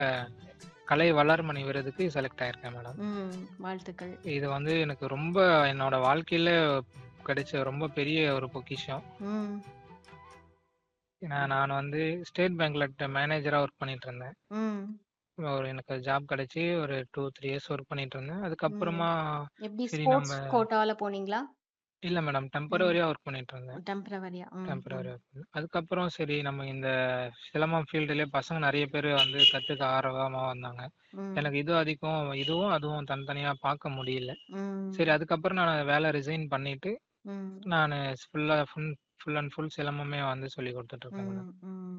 கலை வளர்மணி விருதுக்கு select ஆயிருக்கேன் madam. ம். வாழ்த்துக்கள். இது வந்து எனக்கு ரொம்ப என்னோட வாழ்க்கையில கிடைச்ச ரொம்ப பெரிய ஒரு பொக்கிஷம். ம். ஏன்னா நான் வந்து ஸ்டேட் பேங்க்ல ட மேனேஜரா ஒர்க் பண்ணிட்டு இருந்தேன். ம். ஒரு எனக்கு ஜாப் கிடைச்சு ஒரு 2, 3 இயர்ஸ் ஒர்க் பண்ணிட்டு இருந்தேன். ம். அதுக்கப்புறமா எப்படி சரி ஸ்போர்ட்ஸ் நம்ம கோட்டால போனீங்களா? இல்ல மேடம். ம். டெம்பரவரியா ஒர்க் பண்ணிட்டு இருந்தேன். டெம்பரவரியா. ம். ம். டெம்பரவரியா ஒர்க் பண்ணேன். அதுக்கப்புறம் சரி நம்ம இந்த சிலம்பம் ஃபீல்டுலயே பசங்க நெறைய பேரு வந்து கத்துக்க ஆர்வமா வந்தாங்க. ம். எனக்கு இது அதிகம் இதுவும் அதுவும் தனித்தனியா பார்க்க முடியல. சரி ம். அதுக்கப்புறம் நான் வேலை ரிசைன் பண்ணிட்டு, ம். நானு ஃபுல்லா ஃபுல் ஃபுல் அண்ட் ஃபுல் சிலம்பமே வந்து சொல்லிக் குடுத்துட்டு இருக்கேன் மேடம். ம். ம்.